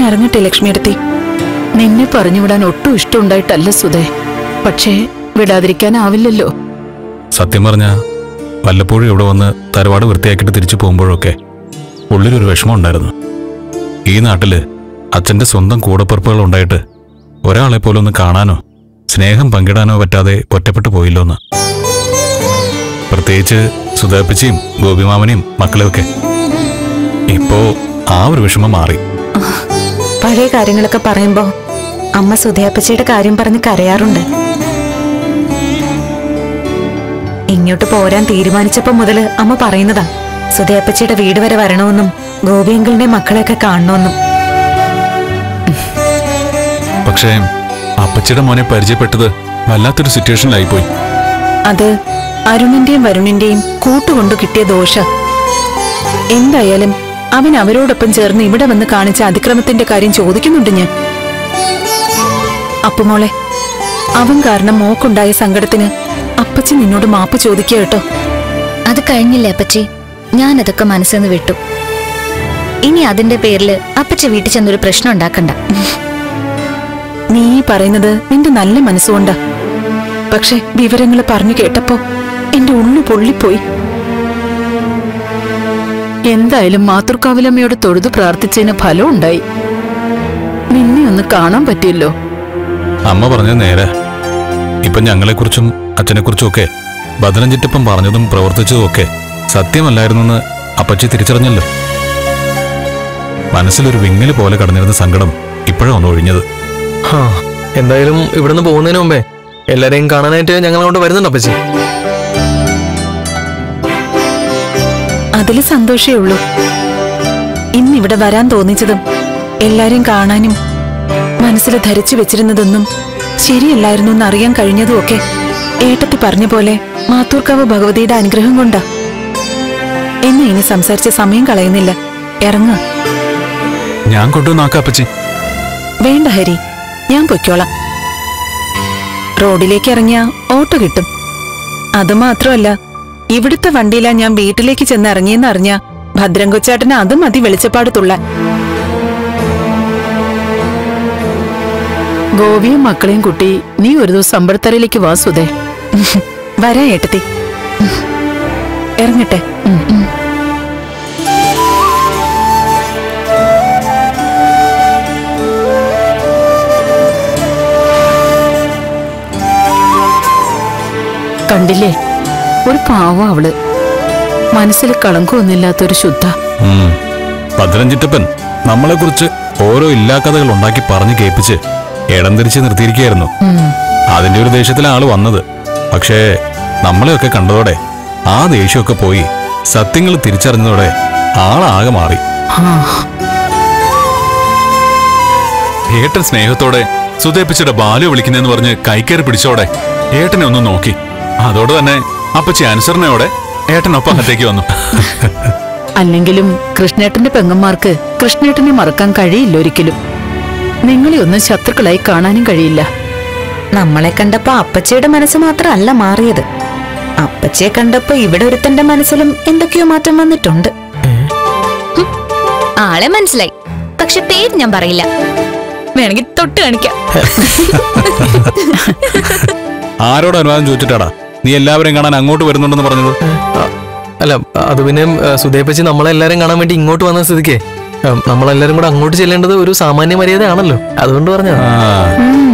ഇറങ്ങട്ടെ ലക്ഷ്മിയെടുത്തി നിന്നെ പറഞ്ഞുവിടാൻ ഒട്ടും ഇഷ്ടമുണ്ടായിട്ടല്ല സുധേ പക്ഷേ വിടാതിരിക്കാനാവില്ലല്ലോ സത്യം പറഞ്ഞ വല്ലപ്പോഴും ഇവിടെ വന്ന് തറവാട് വൃത്തിയാക്കിയിട്ട് തിരിച്ചു പോകുമ്പോഴൊക്കെ ഉള്ളിലൊരു വിഷമം ഉണ്ടായിരുന്നു ഈ നാട്ടില് അച്ഛന്റെ സ്വന്തം കൂടപ്പിറപ്പുകൾ ഉണ്ടായിട്ട് ഒരാളെ പോലും ഒന്ന് കാണാനോ സ്നേഹം പങ്കിടാനോ പറ്റാതെ ഒറ്റപ്പെട്ടു പോയില്ലോന്ന് പ്രത്യേകിച്ച് സുധാപ്പിച്ചിയും ഗോപിമാമനെയും മക്കളെയൊക്കെ ഇപ്പോ ആ ഒരു വിഷമം മാറി പഴയ കാര്യങ്ങളൊക്കെ പറയുമ്പോ അമ്മ സുധയപ്പച്ചയുടെ കാര്യം പറഞ്ഞ് കരയാറുണ്ട് ഇങ്ങോട്ട് പോരാൻ തീരുമാനിച്ചപ്പോ മുതല് അമ്മ പറയുന്നതാ സുധയപ്പച്ചയുടെ വീട് വരെ വരണമെന്നും ഗോപിയങ്കിളിന്റെ മക്കളെയൊക്കെ കാണണമെന്നും പക്ഷേ അപ്പച്ചിയുടെ മോനെ പരിചയപ്പെട്ടത് വല്ലാത്തൊരു സിറ്റുവേഷനിലായിപ്പോയി അത് അരുണിന്റെയും വരുണിന്റെയും കൂട്ടുകൊണ്ടു കിട്ടിയ ദോഷ എന്തായാലും അവൻ അവരോടൊപ്പം ചേർന്ന് ഇവിടെ വന്ന് കാണിച്ച അതിക്രമത്തിന്റെ കാര്യം ചോദിക്കുന്നുണ്ട് ഞാൻ അപ്പുമോളെ അവൻ കാരണം മോക്കുണ്ടായ സങ്കടത്തിന് അപ്പച്ചി നിന്നോട് മാപ്പ് ചോദിക്കുക കേട്ടോ അത് കഴിഞ്ഞില്ലേ അപ്പച്ചി ഞാനതൊക്കെ മനസ്സിന്ന് വിട്ടു ഇനി അതിന്റെ പേരിൽ അപ്പച്ചി വീട്ടിൽ ചെന്നൊരു പ്രശ്നം ഉണ്ടാക്കണ്ട നീ ഈ പറയുന്നത് നിന്റെ നല്ല മനസ്സുകൊണ്ടാ പക്ഷെ വിവരങ്ങൾ പറഞ്ഞു കേട്ടപ്പോ എന്റെ ഉള്ളു പൊള്ളിപ്പോയി എന്തായാലും മാതൃക്കാവിലമ്മയോട് തൊഴുതു പ്രാർത്ഥിച്ചതിന് ഫലം ഉണ്ടായി നിന്നെ ഒന്ന് കാണാൻ പറ്റിയല്ലോ അമ്മ പറഞ്ഞത് നേരെ ഇപ്പൊ ഞങ്ങളെക്കുറിച്ചും അച്ഛനെക്കുറിച്ചും ഒക്കെ ബദലം ചിറ്റപ്പം പറഞ്ഞതും പ്രവർത്തിച്ചതും ഒക്കെ സത്യമല്ലായിരുന്നെന്ന് അപ്പച്ചി തിരിച്ചറിഞ്ഞല്ലോ മനസ്സിലൊരു വിങ്ങല് പോലെ കടന്നിരുന്ന സങ്കടം ഇപ്പോഴാണ് ഒന്ന് ഒഴിഞ്ഞത് ഹാ എന്തായാലും ഇവിടുന്ന് പോകുന്നതിന് മുമ്പേ എല്ലാരെയും കാണാനായിട്ട് ഞങ്ങൾ അങ്ങോട്ട് വരുന്നുണ്ട് അപ്പച്ചി അതില് സന്തോഷേ ഉള്ളൂ ഇന്ന് ഇവിടെ വരാൻ തോന്നിച്ചതും എല്ലാരെയും കാണാനും മനസ്സിൽ ധരിച്ചു വെച്ചിരുന്നതൊന്നും ശരിയല്ലായിരുന്നു എന്ന് അറിയാൻ കഴിഞ്ഞതുമൊക്കെ ഏട്ടത്തി പറഞ്ഞ പോലെ മാത്തൂർക്കാവ് ഭഗവതിയുടെ അനുഗ്രഹം കൊണ്ടാ എന്നെ ഇനി സംസാരിച്ച സമയം കളയുന്നില്ല ഇറങ്ങ ഞാൻ കൊണ്ടുവന്നാക്കാം അപ്പച്ചി വേണ്ട ഹരി ഞാൻ പൊയ്ക്കോളാം റോഡിലേക്ക് ഇറങ്ങിയ ഓട്ടോ കിട്ടും അത് മാത്രമല്ല ഇവിടുത്തെ വണ്ടിയിലാ ഞാൻ വീട്ടിലേക്ക് ചെന്ന് ഇറങ്ങിയെന്ന് അറിഞ്ഞ ഭദ്രം കൊച്ചാട്ടന് അത് മതി വെളിച്ചപ്പാട് തുള്ളാൻ ഗോപിയും മക്കളെയും കുട്ടി നീ ഒരു ദിവസം അമ്പലത്തറയിലേക്ക് വാ സുധേ വരാ ഏട്ടത്തി ഇറങ്ങട്ടെ ഉം, ഉം. കണ്ടില്ലേ ഒരു പാവം അവള് മനസ്സിൽ കളങ്കമൊന്നുമില്ലാത്തൊരു ശുദ്ധ ഉം. ഭദ്രൻ ചിറ്റപ്പൻ നമ്മളെക്കുറിച്ച് ഓരോ ഇല്ലാക്കഥകൾ ഉണ്ടാക്കി പറഞ്ഞു കേൾപ്പിച്ച് ഇടം തിരിച്ച് നിർത്തിയിരിക്കുകയായിരുന്നു ഉം. അതിന്റെ ഒരു ദേഷ്യത്തിലാണ് ആള് വന്നത് പക്ഷേ നമ്മളെയൊക്കെ കണ്ടതോടെ ആ ദേഷ്യമൊക്കെ പോയി സത്യങ്ങൾ തിരിച്ചറിഞ്ഞതോടെ ആളാകെ മാറി ആ ഏട്ടൻ സ്നേഹത്തോടെ സുതേപ്പിച്ചിയുടെ ബാലു വിളിക്കുന്നെന്ന് പറഞ്ഞ് കൈക്കയറി പിടിച്ചോടെ ഏട്ടനെ ഒന്ന് നോക്കി അതോടെ തന്നെ അപ്പച്ചി അനുസരണയോടെ ഏട്ടനൊപ്പം അകത്തേക്ക് വന്നു അല്ലെങ്കിലും കൃഷ്ണേട്ടന്റെ പെങ്ങന്മാർക്ക് കൃഷ്ണേട്ടനെ മറക്കാൻ കഴിയില്ല ഒരിക്കലും നിങ്ങളെ ഒന്നും ശത്രുക്കളായി കാണാനും കഴിയില്ല നമ്മളെ കണ്ടപ്പോ അപ്പച്ചയുടെ മനസ്സ് മാത്രമല്ല മാറിയത് അപ്പച്ചയെ കണ്ടപ്പോ ഇവിടെ ഒരുത്തന്റെ മനസ്സിലും എന്തൊക്കെയോ മാറ്റം വന്നിട്ടുണ്ട് ആളെ മനസ്സിലായി പക്ഷെ പേര് ഞാൻ പറയില്ല വേണമെങ്കിൽ തൊട്ട് കാണിക്കാം ആരോട് അനുവാദം ചോദിച്ചിട്ടാടാ നീ എല്ലാവരെയും കാണാൻ അങ്ങോട്ട് വരുന്നുണ്ടെന്ന് പറഞ്ഞത് ആ, അല്ല അത് പിന്നെ ആ, സുധേപ്പച്ചി നമ്മളെല്ലാരും കാണാൻ വേണ്ടി ഇങ്ങോട്ട് വന്ന സ്ഥിതിക്ക് ആ, നമ്മളെല്ലാരും കൂടെ അങ്ങോട്ട് ചെല്ലേണ്ടത് ഒരു സാമാന്യ മര്യാദയാണല്ലോ അതുകൊണ്ട് പറഞ്ഞതാ ആ ഉം,